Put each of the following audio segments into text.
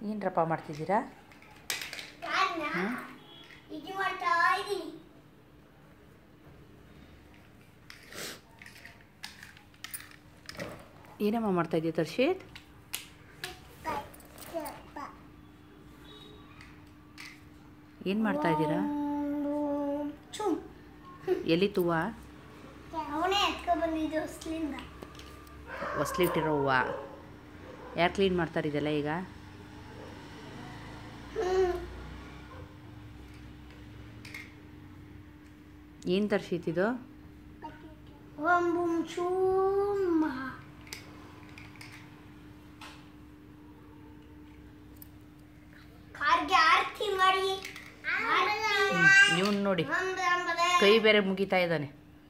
ಏನರಪ್ಪ ಮಾಡ್ತಿದ್ದೀರಾ ಯಾರನ್ನ ಇದು ಮಾಡ್ತಾ ಇದ್ದೀನಿ ಏನಮ್ಮ ಮಾಡ್ತಾ ಇದೆಯಾ ತರ್ಷಿತ್ ಏನು ಮಾಡ್ತಾ ಇದ್ದೀರಾ ಚುಮ್ ಎಲ್ಲಿ ತೂವ ಅವನೇ ಎತ್ಕೊ ಬಂದಿದ್ದು ಹೊಸ್ಲಿಂದ ಹೊಸ್ಲಿಟ್ಟಿರೋ ಹೂವು ಯಾರು ಕ್ಲೀನ್ ಮಾಡ್ತಾರೆ ಇದೆಲ್ಲ ಈಗ ಏನು ತರ್ಷಿತ್ ಇದು ಓಂ ಬುಂ ಚೂಮ್ ಕಾರ್ಗೆ ಆರತಿ ಮಾಡಿ ನೀವು ನೋಡಿ ಆರತಿ ಅಂಬದೆ. ಕೈ ಬೇರೆ ಮುಗಿತಾ ಇದ್ದಾನೆ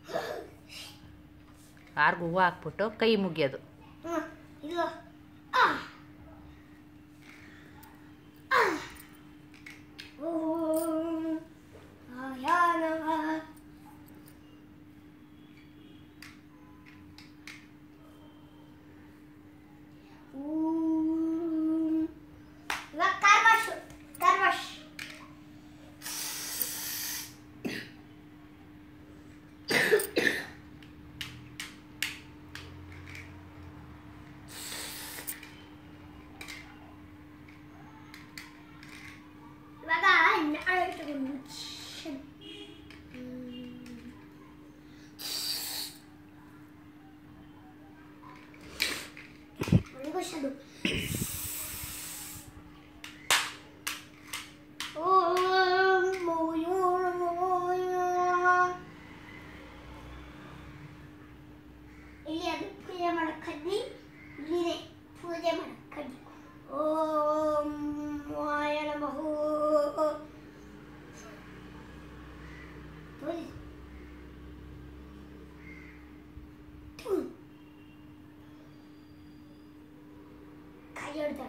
ಆರ್ಗು ಹೂವು ಹಾಕ್ಬಿಟ್ಟು ಕೈ ಮುಗಿಯೋದು ಹ್ಮ್, ಇದು ಆ. ಆ. ಓಂ ಆಯ ನಮಃ. ಓಂ. ಇವಾಗ ಕಾರ್ವಾಶ್ ಕಾರ್ವಾಶ್ ಇವಾಗ ನಾಳೆ ತಗೊಂಡು ಶ್ಶ್. ಒಣಗಿಸೋದು. ಓಂ ಮೋಯೋ ಮೋಯೋ. ಇಲ್ಲಿ ಅದು ಪೂಜೆ ಮಾಡಕ್ ಕಡ್ಡಿ ಇಲ್ಲಿದೆ ಪೂಜೆ ಮಾಡಕ್ ಕಡ್ಡಿ ಓಂ ವಾಯ ನಮಃ ತೋರಿಸು. ಥು. ಕೈ ಹೊಡ್ದಾಯ್ತು.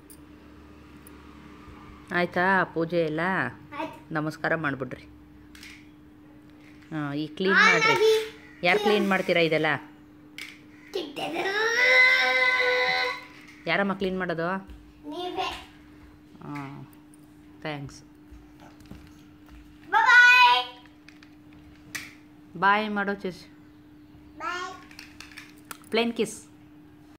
ಆಯಿತಾ ಪೂಜೆ ಎಲ್ಲ ಆಯ್ತು ನಮಸ್ಕಾರ ಮಾಡಿಬಿಡ್ರಿ ಹಾಂ ಈ ಕ್ಲೀನ್ ಮಾಡಿರಿ ಯಾರು ಕ್ಲೀನ್ ಮಾಡ್ತೀರಾ ಇದೆಲ್ಲ ತಿಂತೇನೆ. ಯಾರಮ್ಮ ಕ್ಲೀನ್ ಮಾಡೋದು ನೀವೇ ಹಾಂ ಥ್ಯಾಂಕ್ಸ್ ಬಾಯ್ ಬಾಯ್ ಮಾಡೋ ಚಿಸ್ ಬಾಯ್ ಪ್ಲೇನ್ ಕಿಸ್